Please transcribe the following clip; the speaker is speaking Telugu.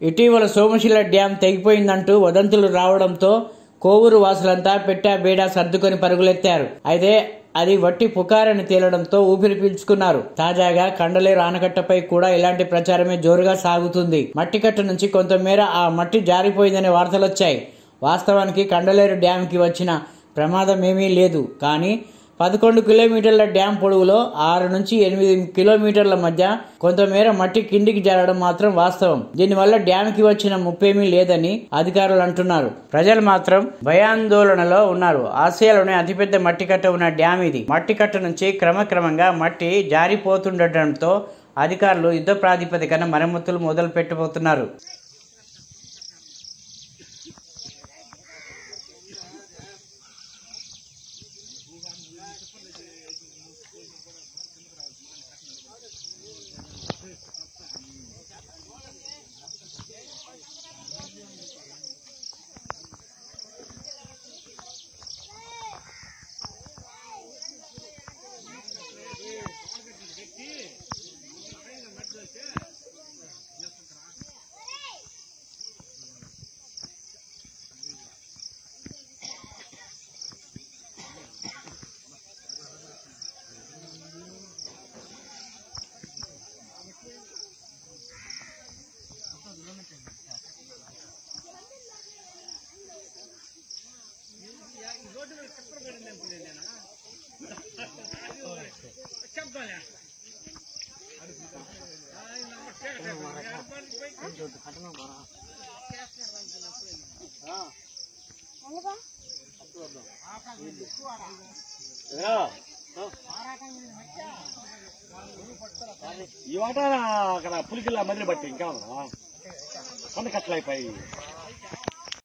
ఇటీవల సోమశిల డ్యాం తెగిపోయిందంటూ వదంతులు రావడంతో కోవూరు వాసులంతా పెట్టా బేడా సర్దుకొని పరుగులెత్తారు అయితే అది వట్టి పుకారని తేలడంతో ఊపిరి పీల్చుకున్నారు తాజాగా కండలేరు ఆనకట్టపై కూడా ఇలాంటి ప్రచారమే జోరుగా సాగుతుంది మట్టికట్ట నుంచి కొంతమేర ఆ మట్టి జారిపోయిందనే వార్తలొచ్చాయి వాస్తవానికి కండలేరు డ్యాంకి వచ్చిన ప్రమాదం ఏమీ లేదు కానీ పదకొండు కిలోమీటర్ల డ్యాం పొడవులో ఆరు నుంచి ఎనిమిది కిలోమీటర్ల మధ్య కొంతమేర మట్టి కిందికి జారడం మాత్రం వాస్తవం దీనివల్ల డ్యాంకి వచ్చిన ముప్పేమీ లేదని అధికారులు అంటున్నారు ప్రజలు మాత్రం భయాందోళనలో ఉన్నారు ఆసియాలోనే అతిపెద్ద మట్టి కట్ట ఉన్న డ్యాం ఇది మట్టి కట్ట నుంచి క్రమక్రమంగా మట్టి జారిపోతుండటంతో అధికారులు యుద్ధ ప్రాతిపదికన మరమ్మతులు మొదలు పెట్టబోతున్నారు ఈ వాట అక్కడ పులికిల్లా మదిలి బట్టి ఇంకా ఉందా కొండ కట్టలైపోయి